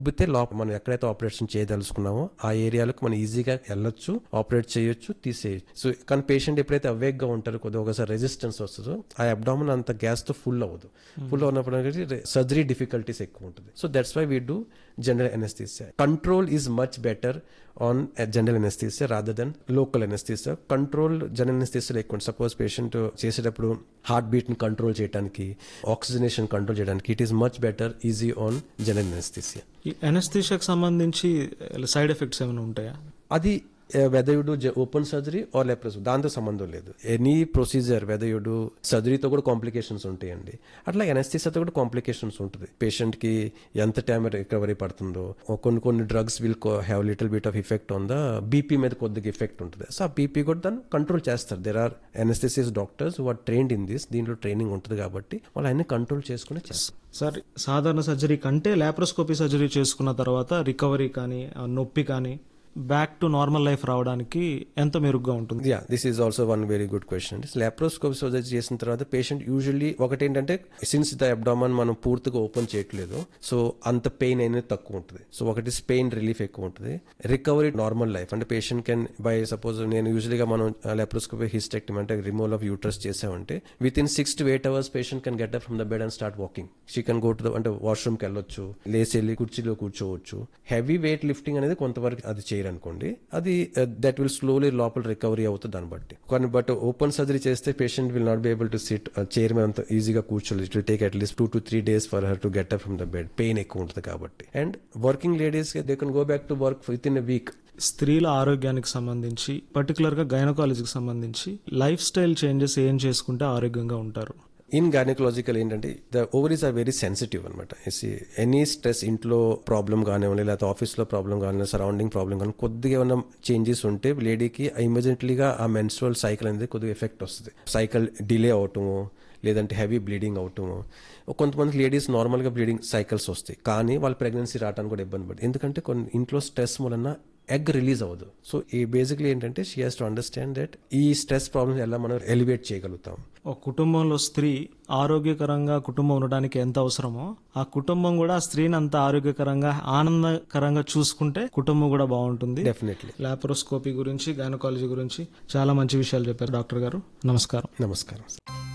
ఉబ్బితే లోపల మనం ఎక్కడైతే ఆపరేషన్ చేయదలుచుకున్నామో ఆ ఏరియాలకు మనం ఈజీగా వెళ్ళొచ్చు ఆపరేట్ చేయొచ్చు తీసేయచ్చు సో కానీ పేషెంట్ ఎప్పుడైతే అవేక్ గా ఉంటారో కొద్దిగా ఒకసారి రెసిస్టెన్స్ వస్తుందో ఆ అబ్డామిన్ అంత గ్యాస్ తో ఫుల్ అవ్వదు ఫుల్ ఉన్నప్పుడు సర్జరీ డిఫికల్టీస్ ఎక్కువ ఉంటుంది so that's why we do general anaesthesia control is much better on general anaesthesia rather than local anaesthesia control general anaesthesia ఎక్కువ సపోజ్ పేషెంట్ చేసేటప్పుడు హార్ట్ బీట్ ని control చేయడానికి oxygenation control చేయడానికి it is much better easy on general anaesthesia ఈ ఎనస్థీషియాకి సంబంధించి side effects ఏమైనా ఉంటాయా అది whether you do open surgery or laparoscopy దాంతో సంబంధం లేదు any procedure whether you do సర్జరీతో కూడా కాంప్లికేషన్స్ ఉంటాయండి అట్లా ఎనస్థీసియాతో కూడా కాంప్లికేషన్స్ ఉంటుంది పేషెంట్ కి ఎంత టైం రికవరీ పడుతుందో కొన్ని కొన్ని drugs will have little bit of effect on the BP మీద కొద్దిగా ఇఫెక్ట్ ఉంటుంది సో ఆ బీపీ కూడా దాన్ని కంట్రోల్ చేస్తారు there are anaesthetists doctors are trained in this దీంట్లో ట్రైనింగ్ ఉంటుంది కాబట్టి వాళ్ళు అన్ని కంట్రోల్ చేసుకుని చేస్తారు సార్ సాధారణ సర్జరీ కంటే లాప్రోస్కోపీ సర్జరీ చేసుకున్న తర్వాత రికవరీ కానీ ఆ నొప్పి కానీ బ్యాక్ టు నార్మల్ లైఫ్ రావడానికి ఎంత మెరుగ్గా ఉంటుంది ya this is also one very good question laparoscopy surgery చేసిన తర్వాత పేషెంట్ యూజువల్లీ ఒకటి ఏంటంటే సిన్స్ ద అబ్డామన్ మనం పూర్తిగా ఓపెన్ చేయట్లేదు సో అంత పెయిన్ అనేది తక్కువ ఉంటుంది సో ఒకటి పెయిన్ రిలీఫ్ ఎక్కువ ఉంటుంది రికవరీ నార్మల్ లైఫ్ అంటే పేషెంట్ కెన్ బై సపోజ్ నేను యూజువల్గా మనం లాప్రోస్కోపీ హిస్టెక్టమ్ అంటే రిమూవల్ ఆఫ్ యూట్రస్ చేసామంటే within six to eight hours patient can get up from the bed and start walking she can go to the అంటే వాష్రూమ్కి వెళ్ళొచ్చు లేచి వెళ్ళి కుర్చీలో కూర్చోవచ్చు హెవీ వెయిట్ లిఫ్టింగ్ అనేది కొంతవరకు అది చేయరనుకోండి అది దట్ విల్ స్లోలీ లోపల రికవరీ అవుతుంది దాన్ని బట్టి కానీ బట్ ఓపెన్ సర్జరీ చేస్తే patient will not be able to sit chair మీద అంత ఈజీగా కూర్చోలేదు it will take at least two to three days for her to get up from the bed pain ఎక్కువ ఉంటుంది కాబట్టి and working ladies they can go back to work within a week స్త్రీల ఆరోగ్యానికి సంబంధించి పర్టికులర్గా గైనకాలజీకి సంబంధించి లైఫ్ స్టైల్ చేంజెస్ ఏం చేసుకుంటే ఆరోగ్యంగా ఉంటారు ఇన్ గైనకలాజికల్ ఏంటంటే the ovaries are very sensitive అనమాట ఎనీ స్ట్రెస్ ఇంట్లో ప్రాబ్లం కానివ్వండి లేకపోతే ఆఫీస్లో ప్రాబ్లం కానీ సరౌండింగ్ ప్రాబ్లం కానీ కొద్దిగా ఏమైనా చేంజెస్ ఉంటే లేడీకి ఇమీడియట్లీగా ఆ మెన్స్ట్రువల్ సైకిల్ అనేది కొద్దిగా ఎఫెక్ట్ వస్తుంది సైకిల్ డిలే అవటము లేదంటే హెవీ బ్లీడింగ్ అవటము కొంతమంది లేడీస్ నార్మల్గా బ్లీడింగ్ సైకిల్స్ వస్తాయి కానీ వాళ్ళ ప్రెగ్నెన్సీ రావడానికి కూడా ఇబ్బంది పడుతుంది ఎందుకంటే కొన్ని ఇంట్లో స్ట్రెస్ వలన ఎగ్ రిలీజ్ అవ్వదు సో ఈ బేసిక్లీ ఏంటంటే she has to understand that ఈ స్ట్రెస్ ప్రాబ్లమ్స్ ఎలా మనం ఎలివేట్ చేయగలుగుతాం ఒక కుటుంబంలో స్త్రీ ఆరోగ్యకరంగా కుటుంబం ఉండడానికి ఎంత అవసరమో ఆ కుటుంబం కూడా ఆ స్త్రీని అంత ఆరోగ్యకరంగా ఆనందకరంగా చూసుకుంటే కుటుంబం కూడా బాగుంటుంది డెఫినెట్లీ లాప్రోస్కోపీ గురించి గైనకాలజీ గురించి చాలా మంచి విషయాలు చెప్పారు డాక్టర్ గారు నమస్కారం నమస్కారం